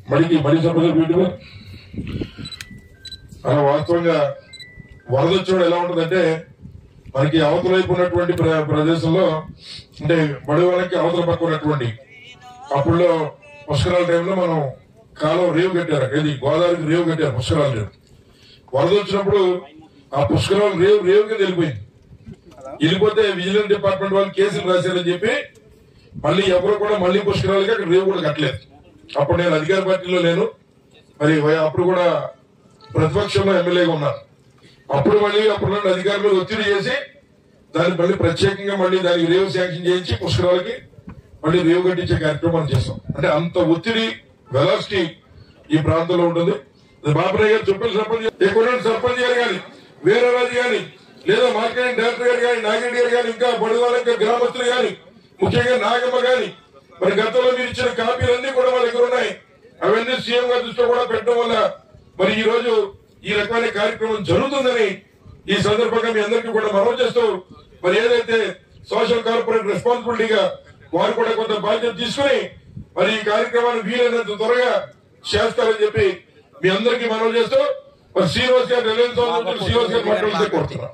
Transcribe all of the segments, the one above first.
మడికి మడి సభ్యులు వీటిలో అలా వాస్తవంగా వరద వచ్చినప్పుడు ఎలా ఉంటుందంటే మనకి అవతల వైపు ఉన్నటువంటి ప్ర- ప్రదేశంలో అంటే బడి వాళ్ళకి అవతల పక్క ఉన్నటువంటి అప్పుడులో పుష్కరాల టైంలో మనం కాలం రేవు కట్టారు ఇది గోదావరికి రేవు కట్టారు పుష్కరాల రేవు వరద వచ్చినప్పుడు ఆ పుష్కరాలు రేవు రేవు కింద వెళ్ళిపోయింది వెళ్ళిపోతే విజిలెన్స్ డిపార్ట్మెంట్ వాళ్ళు కేసులు రాశారని చెప్పి మళ్ళీ ఎవరు కూడా మళ్ళీ పుష్కరాలకి అక్కడ రేవు కూడా కట్టలేదు అప్పుడు నేను అధికార పార్టీలో లేను మరి వై- అప్పుడు కూడా ప్రతిపక్షంలో ఎమ్మెల్యేగా ఉన్నారు అప్పుడు మళ్ళీ అప్పుడు నుండి అధికారులు ఒత్తిడి చేసి దాన్ని మళ్ళీ ప్రత్యేకంగా మళ్ళీ దానికి రేవు శాంక్షన్ చేయించి పుష్కరాలకి మళ్ళీ రేవు కట్టించే కార్యక్రమం చేస్తాం అంటే అంత ఒత్తిడి వెలాసిటీ ఈ ప్రాంతంలో ఉంటుంది బాబురాయ్ గారు చెప్పిన సర్పంచ్ ఇక్కడ సర్పంచ్ గారు కానీ వేరే రాజు కానీ లేదా మార్కెటింగ్ డైరెక్టర్ గారు కానీ నాగరెడ్డి గారు కానీ ఇంకా బడివాళ్ళ ఇంకా గ్రామస్తులు కానీ ముఖ్యంగా నాగమ్మ కానీ మరి గతంలో మీరు ఇచ్చిన కాపీలన్నీ కూడా వాళ్ళ దగ్గర ఉన్నాయి అవన్నీ సీఎం గారి దృష్టిలో కూడా పెట్టడం వల్ల మరి ఈ రోజు ఈ రకమైన కార్యక్రమం జరుగుతుందని ఈ సందర్భంగా మీ అందరికీ కూడా మనవి చేస్తూ మరి ఏదైతే సోషల్ కార్పొరేట్ రెస్పాన్సిబిలిటీగా వారు కూడా కొంత బాధ్యత తీసుకుని మరి ఈ కార్యక్రమాన్ని వీలైనంత త్వరగా చేస్తారని చెప్పి మీ అందరికీ మనవి చేస్తూ మరి శ్రీనివాస్ గారు రిలయన్స్ సంబంధించిన శ్రీనివాస్ గారు మాట్లాడితే కోరుతున్నాం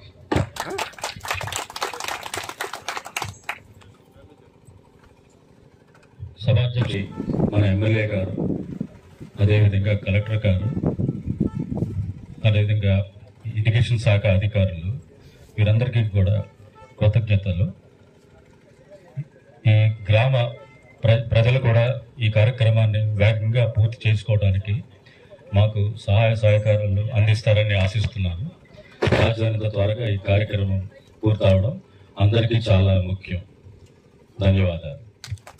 సభాధ్యక్షులు మన ఎమ్మెల్యే గారు అదేవిధంగా కలెక్టర్ గారు అదేవిధంగా ఇరిగేషన్ శాఖ అధికారులు వీరందరికీ కూడా కృతజ్ఞతలు ఈ గ్రామ ప్ర ప్రజలు కూడా ఈ కార్యక్రమాన్ని వేగంగా పూర్తి చేసుకోవడానికి మాకు సహాయ సహకారాలు అందిస్తారని ఆశిస్తున్నాను రాజధానితో త్వరగా ఈ కార్యక్రమం పూర్తవడం అందరికీ చాలా ముఖ్యం ధన్యవాదాలు